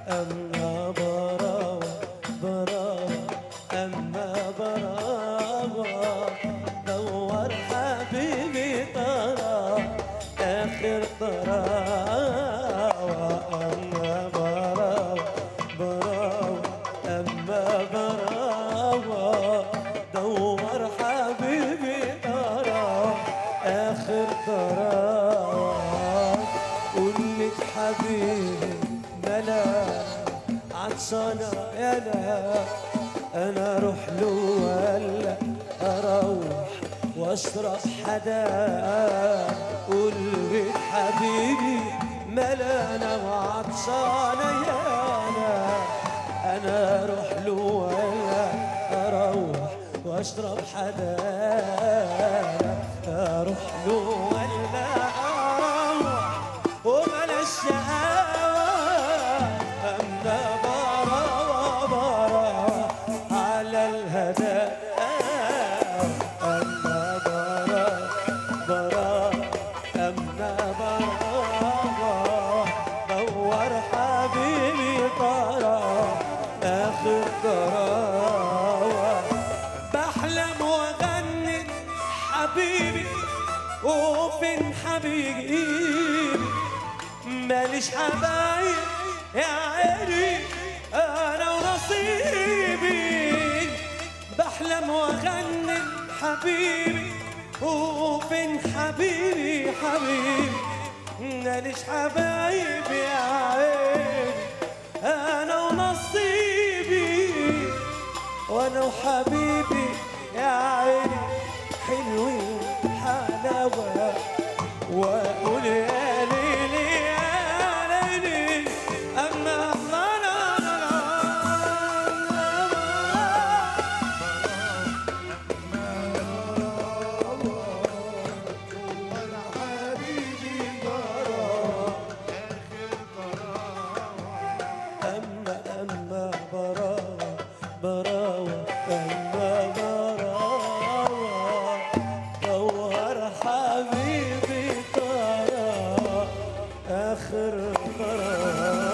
أما براوة براوة أما براوة دور حبيبي طرا آخر طراوة أما براوة براوة أما براوة دور حبيبي طرا آخر طراوة قولك حبيبي ملا عطشانة يانا أنا أروح له ولا أروح وأشرب حدا قولك حبيبي ملا أنا وعطشانة يانا أنا أروح له ولا أروح وأشرب حدا أروح له ولا أروح وملا الشقاوة أما برا برا على الهدى أما برا برا أما برا دور حبيبي طرا آخر طراوة بحلم وأغني حبيبي وفين حبيبي ماليش حبايب يا عيني انا ونصيبي بحلم واغني حبيبي وفين حبيبي حبيبي ماليش حبايب يا عيني انا ونصيبي وانا وحبيبي يا عيني حلوين حلاوه واقول يا ليلي يا ليلي اما لا لا لا أما أما براوة براوة أما براوة دور حبيبي طرا آخر طرا